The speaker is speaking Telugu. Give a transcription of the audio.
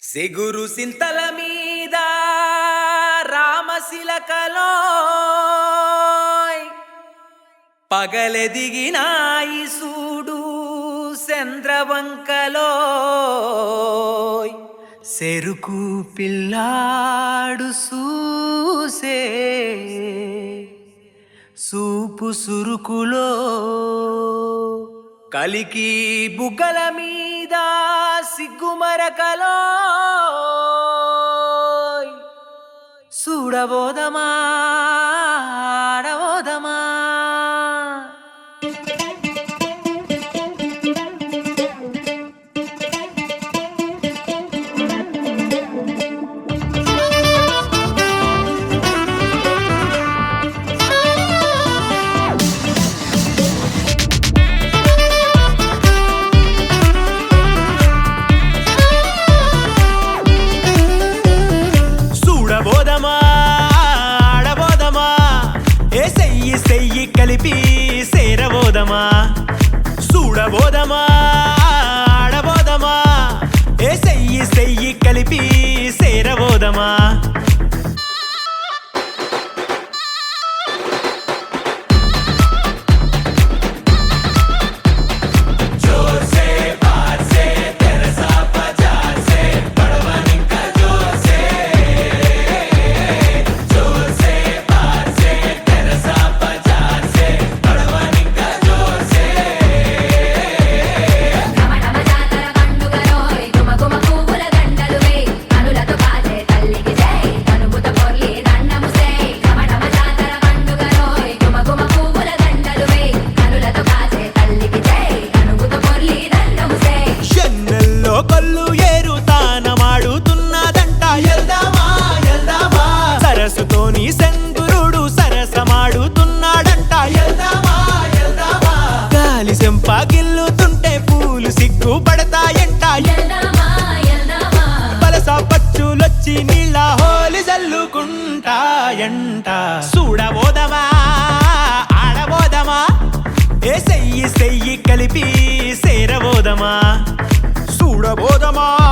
సెగురు సింతల మీద రామశిలకలో పగలెదిగినాయి సూడు చంద్రవంకలో సెరుకు పిల్లాడు సూసే సూపు సురుకులో కలికి బుగ్గల మీద సిగ్గుమరకలో చూడబోదమా ఆడబోదమా చూడబోదమా ఆడబోదమా ఏ సెయ్యి సెయ్యి కలిపి సేరబోదమా చూడబోదమా ఆడబోదమా ఏ సెయ్యి సెయ్యి కలిపి సేరబోదమా రమణమ జాతర పండుగలోయ్ గుమగుమ పువ్వుల దండలువే కనులతో కాచే తల్లికి జై కనుముత పొర్లి దండము సై రమణమ జాతర పండుగలోయ్ గుమగుమ పువ్వుల దండలువే కనులతో కాచే తల్లికి జై కనుముత పొర్లి దండము సై చెన్నెల్లో కళ్ళు ఏరు తానమాడుతున్నదంట ఎల్దామా ఎల్దామా సరస్సుతోని శంకురుడు సరసమాడుతున్నాడంట ఎల్దామా ఎల్దామా గాలి సెంప గిల్లుతుంటే పూలు సిగ్గు పడతాయంట ఎల్దామా ఎల్దామా పలస పచ్చులొచ్చి నీళ్ళ హోలి జల్లుకుంటాయంట చూడబోదమా ఆడబోదమా ఏ సెయ్యి సెయ్యి కలిపి సేరబోదమా చూడబోదమా